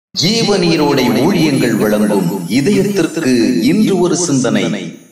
ஜீவநீரோடை ஊழியங்கள் வழங்கும் இதயத்திற்கு இன்று ஒரு சிந்தனை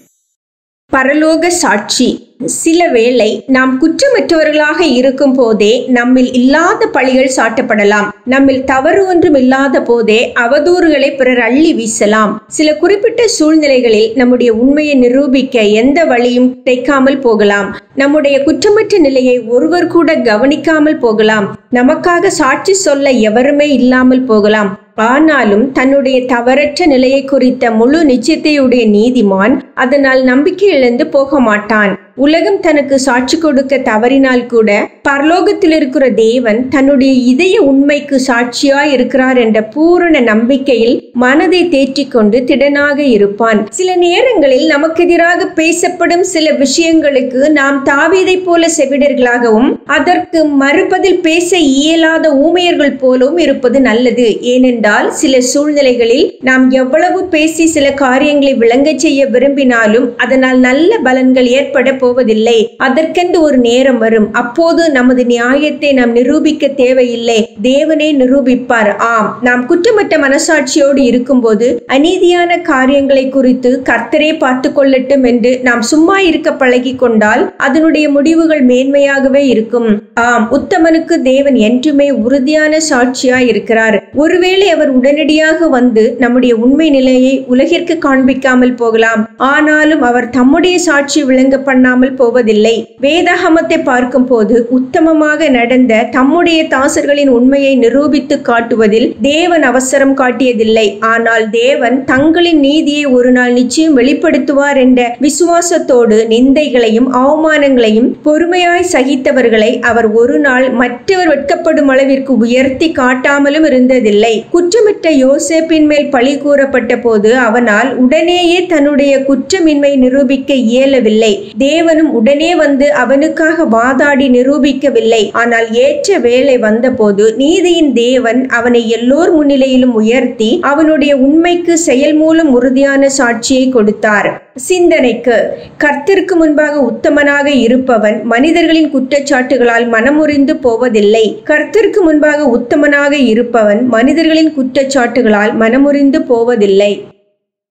பரலோக சாட்சி சில வேளை நாம் குற்றமற்றவர்களாக இருக்கும் போதே நம்மில் இல்லாத பழிகள் சாட்டப்படலாம் நம்மில் தவறு ஒன்றும் இல்லாத போதே அவதூறுகளை பிறர் அள்ளி வீசலாம் சில குறிப்பிட்ட சூழ்நிலைகளில் நம்முடைய உண்மையை நிரூபிக்க எந்த வழியும் கிடைக்காமல் போகலாம் நம்முடைய குற்றமற்ற நிலையை ஒருவர் கூட கவனிக்காமல் போகலாம் நமக்காக சாட்சி சொல்ல எவருமே இல்லாமல் போகலாம் ஆனாலும் தன்னுடைய தவறற்ற நிலையை குறித்த முழு நிச்சயத்தையுடைய நீதிமான் அதனால் நம்பிக்கை இழந்து போக மாட்டான் உலகம் தனக்கு சாட்சி கொடுக்க தவறினால் கூட பரலோகத்தில் இருக்கிற தேவன் தன்னுடைய இதய உண்மைக்கு சாட்சியாய் இருக்கிறார் என்ற பூரண நம்பிக்கையில் மனதை தேற்றிக் கொண்டு திடனாக இருப்பான் சில நேரங்களில் நமக்கு எதிராக பேசப்படும் சில விஷயங்களுக்கு நாம் தாவீதை போல செவிடர்களாகவும் அதற்கு மறுபதில் பேச இயலாத ஊமையர்கள் போலவும் இருப்பது நல்லது ஏனென்றால் சில சூழ்நிலைகளில் நாம் எவ்வளவு பேசி சில காரியங்களை விளங்கச் செய்ய விரும்பினாலும் அதனால் நல்ல பலன்கள் ஏற்பட போவதில்லை அதற்கென்று ஒரு நேரம் வரும் அப்போது நமது நியாயத்தை நாம் நிரூபிக்க தேவையில்லை தேவனே நிரூபிப்பார் ஆம் நாம் குற்றமற்ற மனசாட்சியோடு இருக்கும்போது அநீதியான காரியங்களை குறித்து கர்த்தரே பார்த்து கொள்ளட்டும் என்று நாம் சும்மா இருக்க பழகி கொண்டால் அதனுடைய முடிவுகள் மேன்மையாகவே இருக்கும் ஆம் உத்தமனுக்கு தேவன் என்றுமே உறுதியான சாட்சியாய் இருக்கிறார் ஒருவேளை அவர் உடனடியாக வந்து நம்முடைய உண்மை நிலையை உலகிற்கு காண்பிக்காமல் போகலாம் ஆனாலும் அவர் தம்முடைய சாட்சி விளங்க பண்ணாமல் போவதில்லை வேதாகமத்தை பார்க்கும் போது உத்தமமாக நடந்த தம்முடைய தாசர்களின் உண்மையை நிரூபித்து காட்டுவதில் தேவன் அவசரம் காட்டியதில்லை ஆனால் தேவன் தங்களின் நீதியை ஒரு நாள் நிச்சயம் வெளிப்படுத்துவார் என்ற விசுவாசத்தோடு நிந்தைகளையும் அவமானங்களையும் பொறுமையாய் சகித்தவர்களை அவர் ஒரு நாள் மற்றவர் வெட்கப்படும் அளவிற்கு உயர்த்தி காட்டாமலும் இருந்ததில்லை குற்றமற்ற யோசேப்பின் மேல் பழி கூறப்பட்ட போது அவனால் உடனேயே தன்னுடைய குற்றமின்மை நிரூபிக்க இயலவில்லை தேவனும் உடனே வந்து அவனுக்காக வாதாடி நிரூபிக்கவில்லை ஆனால் ஏற்ற வேலை வந்தபோது நீதியின் தேவன் அவனை எல்லோர் முன்னிலையிலும் உயர்த்தி அவனுடைய உண்மைக்கு செயல் மூலம் உறுதியான சாட்சியை கொடுத்தார் சிந்தனைக்கு கர்த்தருக்கு முன்பாக உத்தமனாக இருப்பவன் மனிதர்களின் குற்றச்சாட்டுகளால் மனமுறிந்து போவதில்லை கர்த்தருக்கு முன்பாக உத்தமனாக இருப்பவன் மனிதர்களின் குற்றச்சாட்டுகளால் மனமுறிந்து போவதில்லை